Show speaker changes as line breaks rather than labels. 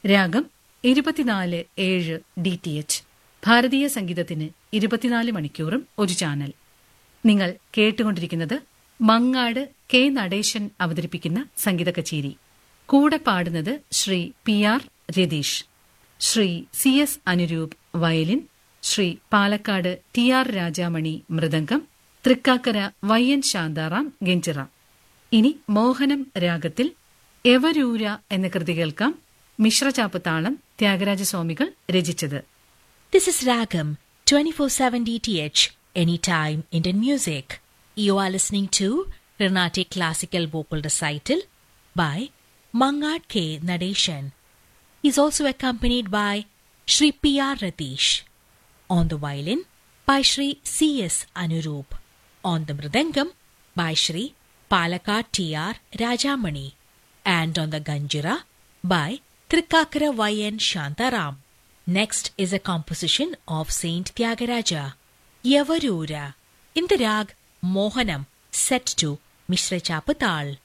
രാഗം ഇരുപത്തിനാല് ഏഴ് ഡി ടി എച്ച് ഭാരതീയ സംഗീതത്തിന് ഇരുപത്തിനാല് മണിക്കൂറും ഒരു ചാനൽ നിങ്ങൾ കേട്ടുകൊണ്ടിരിക്കുന്നത് മങ്ങാട് കെ നടേശൻ അവതരിപ്പിക്കുന്ന സംഗീത കച്ചേരി കൂടെ പാടുന്നത് ശ്രീ പി ആർ രതീഷ് ശ്രീ സി എസ് അനുരൂപ് വയലിൻ ശ്രീ പാലക്കാട് ടി ആർ രാജാമണി മൃദംഗം തൃക്കാക്കര വൈ എൻ ശാന്താറാം ഗെഞ്ചിറ ഇനി മോഹനം രാഗത്തിൽ എവരൂര എന്ന കൃതി കേൾക്കാം മിശ്രചാപ്പ് താളം ത്യാഗരാജസ്വാമികൾ രചിച്ചത്
This is Ragam 24/7 DTH Anytime Indian Music. You are listening to Carnatic Classical Vocal Recital by Mangad K. Nadeshan. He's also accompanied by Sri P. R. Ratish. On the violin by Sri C. S. Anurup. On the mridangam by Sri Palakkad T. R. Rajamani. And on the ganjira by Trikakara Y. N. Shantaram. Next is a composition of Saint Tyagaraja, Yavarura, in the rag Mohanam, set to Mishra Chapatal.